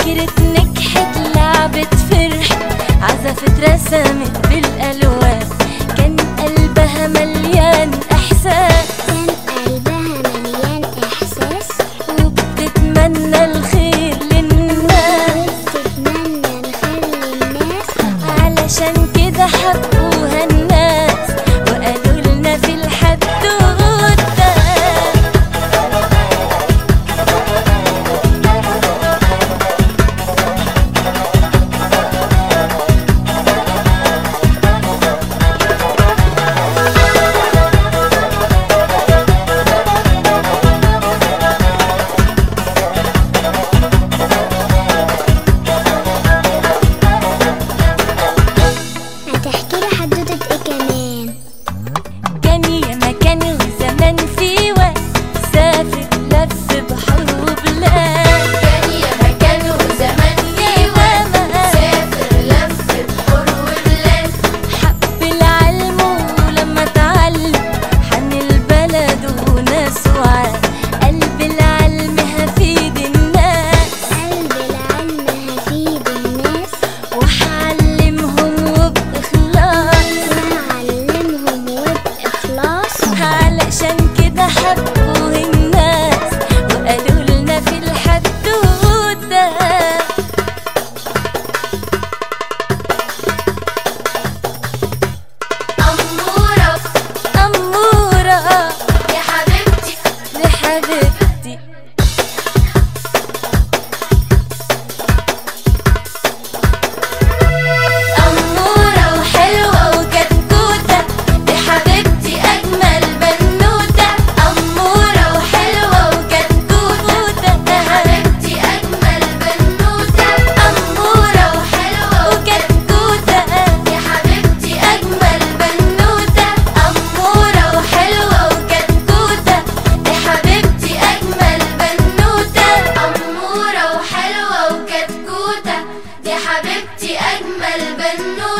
فكرة نجحت لعبة فرح عزفت رسمت بالألوان كان قلبها مليان إحساس كان قلبها مليان إحساس وبتتمنى الخير للناس تتمنى الخير للناس علشان كده حبوها الناس وقالوا لنا في الحدوتة هتحكي لي حدوتة ايه كمان كان يا مكان وزمان في وقت سافر لف بحر وبلاد كان يا مكان وزمان في وقت سافر لف بحور وبلاد حب العلم ولما اتعلم حن البلد وناس وعاد قلب العلم هفيد الناس قلب العلم هفيد الناس وهعلمهم وبإخلاص وهعلمهم وبإخلاص علشان كده حبوا الناس وقالوا لنا في الحدوتة أمورة أمورة يا حبيبتي لحبيبتي أمورة وحلوة وكتكوتة دي حبيبتي أجمل بنوتة أمورة وحلوة وكتكوتة دي حبيبتي أجمل بنوتة أمورة وحلوة وكتكوتة يا حبيبتي أجمل بنوتة أمورة وحلوة وكتكوتة دي حبيبتي أجمل بنوتة أمورة وحلوة وكتكوتة دي حبيبتي أجمل بنوتة